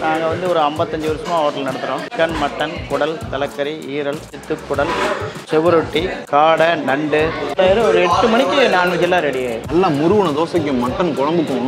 நாங்கள் வந்து ஒரு ஐம்பத்தஞ்சு வருஷமாக ஹோட்டல் நடத்துகிறோம் சிக்கன் மட்டன் குடல் தலைக்கறி ஈரல் சித்துக்குடல் செவுரொட்டி காடை நண்டு வேறு ஒரு எட்டு மணிக்கு நான்வெஜ் எல்லாம் ரெடி ஆயிடும் நல்லா முருகன தோசைக்கும் மட்டன் குழம்புக்கும்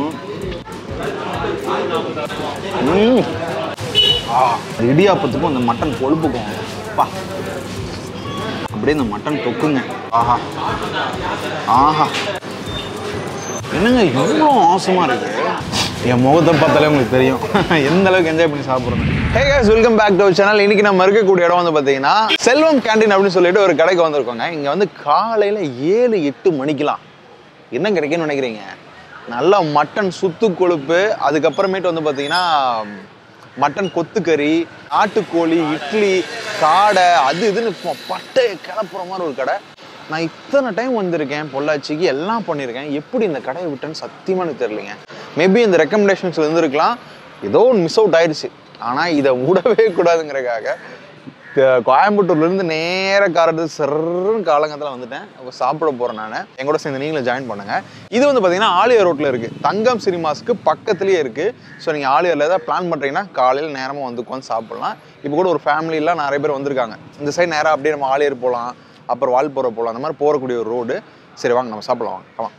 ம். ஆ இடியாப்பத்துக்கும் அந்த மட்டன் கொழுப்புக்கும் பா அப்படியே இந்த மட்டன் தொக்குங்க ஆஹா ஆஹா என்னங்க இவ்வளோ ஆசமா இருக்கு என் முகத்தை பார்த்தாலே உங்களுக்கு தெரியும் எந்த அளவுக்கு என்ஜாய் பண்ணி சாப்பிட்றேன் hey guys welcome back to channel இன்னைக்கு நம்ம இருக்கக்கூடிய இடம் வந்து பார்த்தீங்கன்னா செல்வம் கேண்டீன் அப்படின்னு சொல்லிட்டு ஒரு கடைக்கு வந்திருக்கோங்க இங்கே வந்து காலையில் ஏழு எட்டு மணிக்கெலாம் என்ன கிடைக்குன்னு நினைக்கிறீங்க நல்லா மட்டன் சுத்து கொழுப்பு அதுக்கப்புறமேட்டு வந்து பார்த்தீங்கன்னா மட்டன் கொத்துக்கறி நாட்டுக்கோழி இட்லி காடை அது இதுன்னு ப- பட்டையை கிளப்புற மாதிரி ஒரு கடை நான் இத்தனை டைம் வந்திருக்கேன் பொள்ளாச்சிக்கு எல்லாம் பண்ணியிருக்கேன் எப்படி இந்த கடையை விட்டேன்னு சத்தியமா எனக்கு தெரியலைங்க மேபி இந்த ரெக்கமெண்டேஷன்ஸ் இருந்திருக்கலாம் ஏதோ ஒன்று மிஸ் அவுட் ஆயிடுச்சு ஆனால் இதை விடவே கூடாதுங்கிறக்காக க- கோயம்புத்தூர்லேருந்து நேர காரது சிறன்னு காலங்கத்தில் வந்துட்டேன் அப்போ சாப்பிட போகிறேன் நான் என் கூட சேர்ந்து நீங்களும் ஜாயின் பண்ணுங்கள் இது வந்து பார்த்தீங்கன்னா ஆலியார் ரோட்டில் இருக்குது தங்கம் சினிமாஸ்க்கு பக்கத்துலேயே இருக்குது ஸோ நீங்கள் ஆலியாரில் ஏதாவது பிளான் பண்ணுறீங்கன்னா காலையில் நேரமாக வந்து உட்காந்து சாப்பிட்லாம் இப்போ கூட ஒரு ஃபேமிலிலாம் நிறைய பேர் வந்திருக்காங்க இந்த சைடு நேராக அப்படியே நம்ம ஆலியார் போகலாம் அப்புறம் வால்புறை போகலாம் அந்த மாதிரி போகக்கூடிய ஒரு ரோடு சரி வாங்க நம்ம சாப்பிடலாம் வாங்க ஆமாம்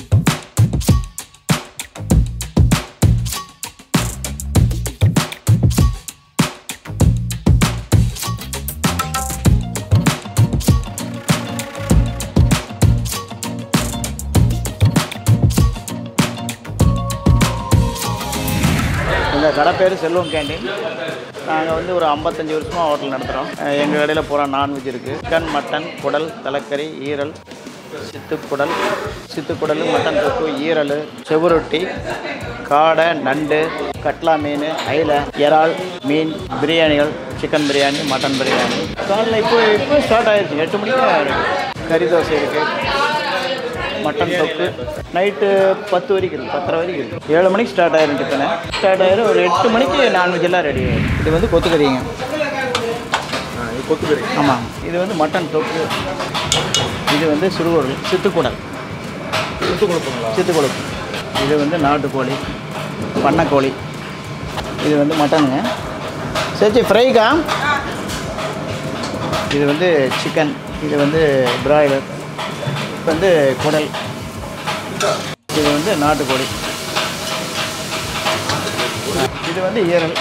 இந்த கடை பேர் செல்வம் கேண்டீன் நாங்கள் வந்து ஒரு ஐம்பத்தஞ்சு வருஷமாக ஹோட்டல் நடத்துகிறோம் எங்கள் கடையில் பூரா நான்வெஜ் இருக்குது சிக்கன் மட்டன் குடல் தலைக்கறி ஈரல் சித்துக்குடல் சித்துக்குடல் மட்டன் தொக்கு ஈரல் செவுரொட்டி காடை நண்டு கட்லா மீன் அயிலை இறால் மீன் பிரியாணிகள் சிக்கன் பிரியாணி மட்டன் பிரியாணி காலைல இப்போ இப்போ ஸ்டார்ட் ஆயிடுச்சு எட்டு மணிக்கு ready. கறி தோசை இருக்குது மட்டன் தொக்கு நைட்டு பத்து வரைக்கும் இருக்குது பத்தரை வரைக்கும் இருக்குது ஏழு மணிக்கு ஸ்டார்ட் ஆயிரும் டிஃபனு ஸ்டார்ட் ஆயிரும் ஒரு எட்டு மணிக்கு நான்வெஜ் எல்லாம் ரெடி ஆயிடும் இது வந்து கொத்துக்கறிங்க கொத்துக்கறி ஆமாம் இது வந்து மட்டன் தொக்கு இது வந்து சிறுகுடல் சித்துக்குடல் சுத்து கொடுப்பீங்களா சித்துக்குழப்பு இது வந்து நாட்டுக்கோழி பண்ணைக்கோழி இது வந்து மட்டனுங்க சரி ஃப்ரைக்கா இது வந்து சிக்கன் இது வந்து பிராய்லர் இது வந்து குடல் இது வந்து நாட்டுக்கோழி இது வந்து ஈரல்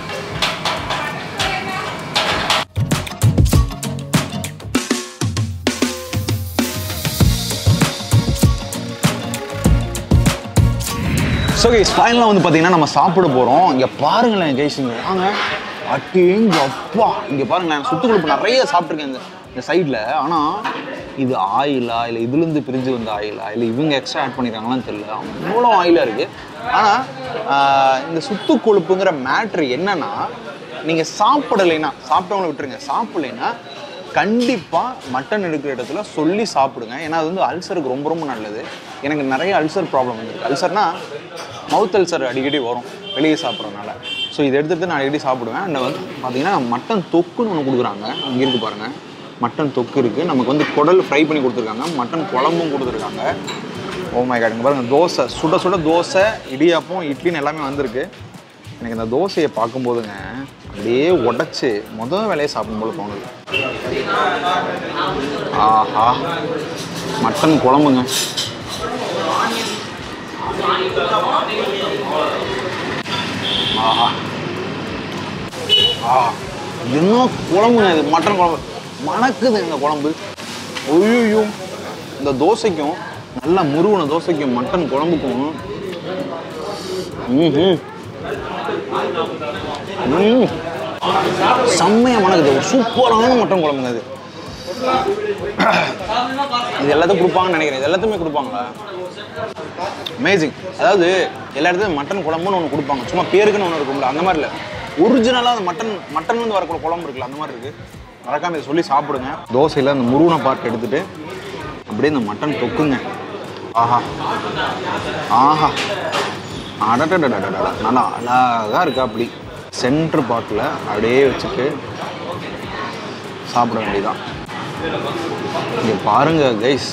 ஸோ கைஸ் ஃபைனலாக வந்து பார்த்தீங்கன்னா நம்ம சாப்பிட போகிறோம் இங்கே பாருங்களேன் கைஸ் இங்கே வாங்க அட்டிங்க அப்பா இங்கே பாருங்களேன் சுத்து கொழுப்பு நிறைய சாப்பிட்ருக்கேன் இந்த இந்த சைடில் ஆனால் இது ஆயிலா இல்லை இதுலேருந்து பிரிஞ்சு வந்த ஆயிலா இல்லை இவங்க எக்ஸ்ட்ரா ஆட் பண்ணியிருக்காங்களான்னு தெரியல அவ்வளோ ஆயிலாக இருக்குது ஆனால் இந்த சுத்து கொழுப்புங்கிற மேட்ரு என்னன்னா நீங்கள் சாப்பிடலைன்னா சாப்பிட்டவங்கள விட்டுருங்க சாப்பிடலைன்னா கண்டிப்பாக மட்டன் எடுக்கிற இடத்துல சொல்லி சாப்பிடுங்க ஏன்னா அது வந்து அல்சருக்கு ரொம்ப ரொம்ப நல்லது எனக்கு நிறைய அல்சர் ப்ராப்ளம் வந்துருக்கு அல்சர்னா மவுத் அல்சர் அடிக்கடி வரும் வெளியே சாப்பிட்றதுனால ஸோ இதை எடுத்துகிட்டு நான் அடிக்கடி சாப்பிடுவேன் அண்ட் வந்து பார்த்தீங்கன்னா மட்டன் தொக்குன்னு ஒன்று கொடுக்குறாங்க இங்கே இருக்கு பாருங்கள் மட்டன் தொக்கு இருக்குது நமக்கு வந்து குடல் ஃப்ரை பண்ணி கொடுத்துருக்காங்க மட்டன் குழம்பும் கொடுத்துருக்காங்க ஓ மை காட் இங்க பாருங்க தோசை சுட சுட தோசை இடியாப்பம் இட்லின்னு எல்லாமே வந்திருக்கு எனக்கு இந்த தோசையை பார்க்கும்போதுங்க அப்படியே உடச்சி முதல் வேலையை சாப்பிடும் போல தோணுது ஆஹா மட்டன் குழம்புங்க ஆஹா ஆ என்ன குழம்புங்க இது மட்டன் குழம்பு மணக்குது இந்த குழம்பு ஐயோ இந்த தோசைக்கும் நல்லா முருகன தோசைக்கும் மட்டன் குழம்புக்கும் ம்ஹும். ம் செம்மையா மணக்குது ஒரு சூப்பரான மட்டன் குழம்புங்க இது இது எல்லாத்தையும் கொடுப்பாங்கன்னு நினைக்கிறேன் இது எல்லாத்தையுமே கொடுப்பாங்களா அமேசிங் அதாவது எல்லா இடத்துலையும் மட்டன் குழம்புன்னு ஒன்று கொடுப்பாங்க சும்மா பேருக்குன்னு ஒன்று இருக்கும்ல அந்த மாதிரி இல்லை ஒரிஜினலாக அந்த மட்டன் மட்டன் வந்து வரக்கூடிய குழம்பு இருக்குல்ல அந்த மாதிரி இருக்கு மறக்காம இதை சொல்லி சாப்பிடுங்க தோசையில் அந்த முருகனை பார்ட் எடுத்துட்டு அப்படியே இந்த மட்டன் தொக்குங்க ஆஹா ஆஹா அடடடடடடா நல்லா அழகாக இருக்கா அப்படி சென்ட்ரு பாட்டில் அப்படியே வச்சுட்டு சாப்பிட வேண்டியதான் இங்கே பாருங்க கைஸ்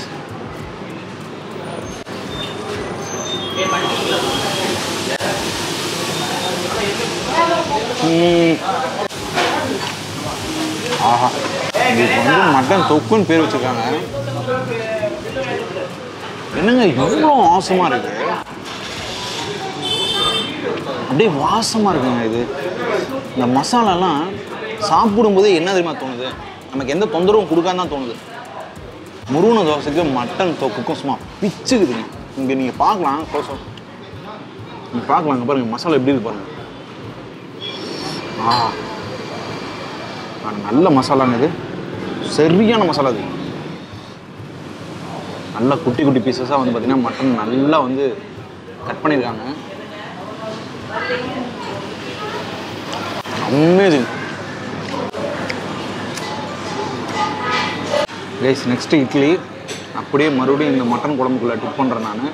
ம். ஆஹா இதுக்கு வந்து மட்டன் தொக்குன்னு பேர் வச்சிருக்காங்க என்னங்க இவ்வளோ வாசமாக இருக்கு அப்படியே வாசமாக இருக்குங்க இது இந்த மசாலாலாம் சாப்பிடும்போதே என்ன தெரியுமா தோணுது நமக்கு எந்த தொந்தரவும் கொடுக்காம தான் தோணுது முருகன தோசைக்கு மட்டன் தொக்குக்கும் சும்மா பிச்சுக்குதுங்க இங்கே நீங்கள் பார்க்கலாம் க்ளோஸ் நீங்கள் பார்க்கலாம் இங்க பாருங்க மசாலா எப்படி இருக்கு பாருங்க ஆ ஆ, நல்ல மசாலாங்க இது சரியான மசாலா இது நல்லா குட்டி குட்டி பீசஸாக வந்து பார்த்தீங்கன்னா மட்டன் நல்லா வந்து கட் பண்ணியிருக்காங்க அமேசிங் கைஸ் நெக்ஸ்ட்டு இட்லி அப்படியே மறுபடியும் இந்த மட்டன் குழம்புக்குள்ளே டிப் பண்ணுறேன் நான்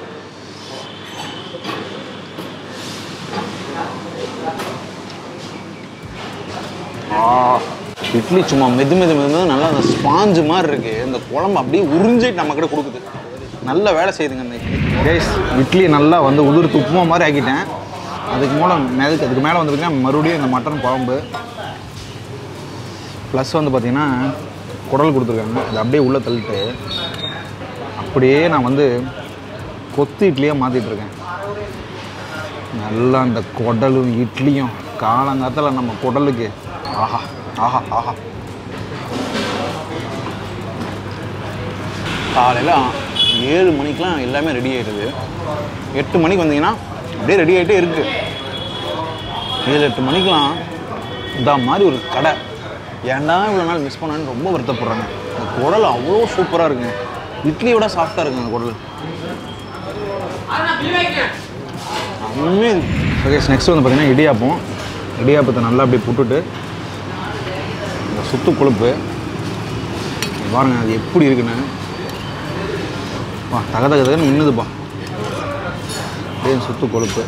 ஆ இட்லி சும்மா மெது மெது மெது நல்லா அந்த ஸ்பாஞ்சு மாதிரி இருக்கு இந்த குழம்பு அப்படியே உறிஞ்சிட்டு நம்ம கிட்ட கொடுக்குது நல்ல வேலை செய்யுதுங்க இந்த இட்லி கைஸ் இட்லி நல்லா வந்து உதிர்த்து உப்புமா மாதிரி ஆக்கிட்டேன் அதுக்கு மூலம் மேலுக்கு அதுக்கு மேலே வந்து பார்த்தீங்கன்னா மறுபடியும் இந்த மட்டன் குழம்பு ப்ளஸ் வந்து பார்த்தீங்கன்னா குடல் கொடுத்துருக்காங்க அதை அப்படியே உள்ளே தள்ளிட்டு அப்படியே நான் வந்து கொத்து இட்லியாக மாற்றிட்டு இருக்கேன் நல்லா அந்த குடலும் இட்லியும் காலங்காத்தில் நம்ம குடலுக்கு ஆஹா ஆஹா ஆஹா காலையில் ஏழு மணிக்கெலாம் எல்லாமே ரெடி ஆயிடுது எட்டு மணிக்கு வந்தீங்கன்னா அப்படியே ரெடி ஆகிட்டே இருக்குது ஏழு எட்டு மணிக்கெலாம் இந்த மாதிரி ஒரு கடை ஏன்டா இவ்வளோ நாள் மிஸ் பண்ணான்னு ரொம்ப வருத்தப்படுறாங்க அந்த குடல் அவ்வளோ சூப்பராக இருக்குங்க இட்லியோட சாஃப்டாக இருக்குங்க அந்த குடல் உண்மையே ஓகே நெக்ஸ்ட் வந்து பார்த்தீங்கன்னா இடியாப்பம் இடியாப்பத்தை நல்லா அப்படியே புட்டுட்டு இந்த சுத்து கொழுப்பு இங்க பாருங்க அது எப்படி இருக்குன்னு வா தக தக தகன்னு மின்னுதுப்பா அப்படியே சுத்து கொழுப்பு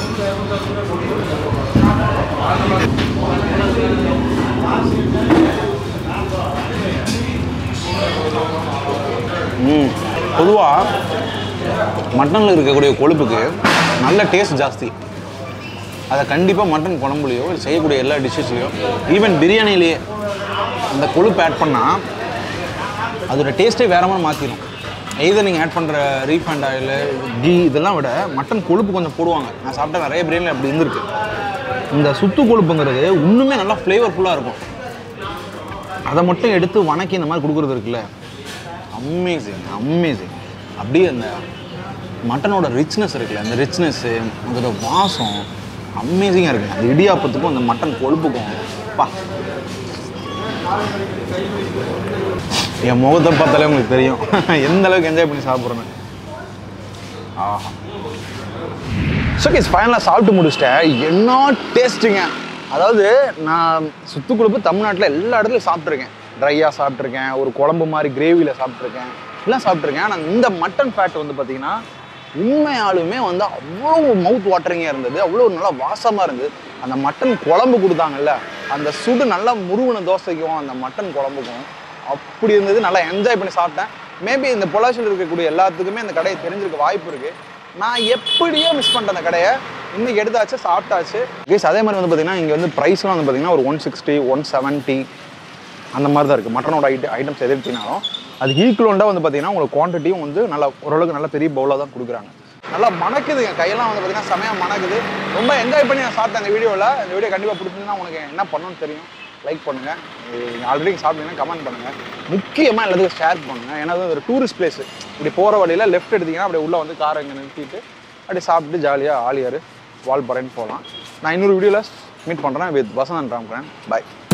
ம் பொதுவாக மட்டனில் இருக்கக்கூடிய கொழுப்புக்கு நல்ல டேஸ்ட் ஜாஸ்தி அதை கண்டிப்பாக மட்டன் குழம்புலையோ இல்லை செய்யக்கூடிய எல்லா டிஷ்ஷஸ்லையோ ஈவன் பிரியாணிலேயே அந்த கொழுப்பு ஆட் பண்ணால் அதோட டேஸ்ட்டே வேற மாதிரி மாற்றிடும் எதை நீங்கள் ஆட் பண்ணுற ரீஃபண்ட் ஆயில் கீ இதெல்லாம் விட மட்டன் கொழுப்பு கொஞ்சம் போடுவாங்க நான் சாப்பிட்ட நிறைய பிரியாணி அப்படி இருந்திருக்கு இந்த சுத்து கொழுப்புங்கிறது இன்னுமே நல்லா ஃப்ளேவர்ஃபுல்லாக இருக்கும் அதை மட்டும் எடுத்து வணக்கி இந்த மாதிரி கொடுக்குறது இருக்குல்ல அமேசிங் அமேசிங் அப்படியே அந்த மட்டனோட ரிச்னஸ் இருக்குல்ல அந்த ரிச்னஸ்ஸு அதோட வாசம் அமேசிங்காக இருக்குங்க அந்த இடியாப்பத்துக்கும் அந்த மட்டன் கொழுப்புக்கும் பா என் முகத்தை பார்த்தாலே உங்களுக்கு தெரியும் எந்த அளவுக்கு என்ஜாய் பண்ணி சாப்பிட்றேன்னு ஆஹா ஸோ கேஸ் ஃபைனலாக சாப்பிட்டு முடிச்சிட்டேன் என்ன டேஸ்ட்டுங்க அதாவது நான் சுத்து கொழுப்பு தமிழ்நாட்டில் எல்லா இடத்துலையும் சாப்பிட்ருக்கேன் ட்ரையாக சாப்பிட்ருக்கேன் ஒரு குழம்பு மாதிரி கிரேவியில் சாப்பிட்ருக்கேன் எல்லாம் சாப்பிட்ருக்கேன் ஆனால் இந்த மட்டன் ஃபேட் வந்து பார்த்தீங்கன்னா உண்மையாலுமே வந்து அவ்வளோ மவுத் வாட்டரிங்காக இருந்தது அவ்வளோ நல்லா வாசமாக இருந்தது அந்த மட்டன் குழம்பு கொடுத்தாங்கல்ல அந்த சுடு நல்லா முருகின தோசைக்கும் அந்த மட்டன் குழம்புக்கும் அப்படி இருந்தது நல்லா என்ஜாய் பண்ணி சாப்பிட்டேன் மேபி இந்த பொலாச்சியில் இருக்கக்கூடிய எல்லாத்துக்குமே இந்த கடையை தெரிஞ்சிருக்க வாய்ப்பு இருக்குது நான் எப்படியோ மிஸ் பண்ணிட்டேன் அந்த கடையை இன்னைக்கு எடுத்தாச்சு சாப்பிட்டாச்சு கேஸ் அதே மாதிரி வந்து பார்த்தீங்கன்னா இங்கே வந்து ப்ரைஸ்லாம் வந்து பார்த்தீங்கன்னா ஒரு ஒன் சிக்ஸ்டி ஒன் செவன்ட்டி அந்த மாதிரி தான் இருக்குது மட்டனோட ஐட்ட ஐட்டம்ஸ் எது எடுத்தீங்கனாலும் அது ஈக்குவலண்டாக வந்து பார்த்தீங்கன்னா உங்களுக்கு குவான்டிட்டியும் வந்து நல்லா ஓரளவுக்கு நல்ல பெரிய பவுலாக தான் கொடுக்குறாங்க நல்லா மணக்குதுங்க கையெல்லாம் வந்து பார்த்தீங்கன்னா செமையாக மணக்குது ரொம்ப என்ஜாய் பண்ணி நான் சாப்பிட்டேன் அந்த வீடியோவில் இந்த வீடியோ கண்டிப்பாக பிடிச்சிருந்தா உங்களுக்கு என்ன பண்ணணும்னு தெரியும் லைக் பண்ணுங்கள் ஆல்ரெடி சாப்பிட்டீங்கன்னா கமெண்ட் பண்ணுங்கள் முக்கியமாக எல்லாத்துக்கும் ஷேர் பண்ணுங்கள் ஏன்னா அது ஒரு டூரிஸ்ட் பிளேஸ் இப்படி போகிற வழியில் லெஃப்ட் எடுத்தீங்கன்னா அப்படியே உள்ளே வந்து காரை இங்கே நிறுத்திட்டு அப்படியே சாப்பிட்டு ஜாலியாக ஆலியார் வால்பறைன்னு போகலாம் நான் இன்னொரு வீடியோவில் மீட் பண்ணுறேன் வித் வசந்தன் ராம்கிறேன் பாய்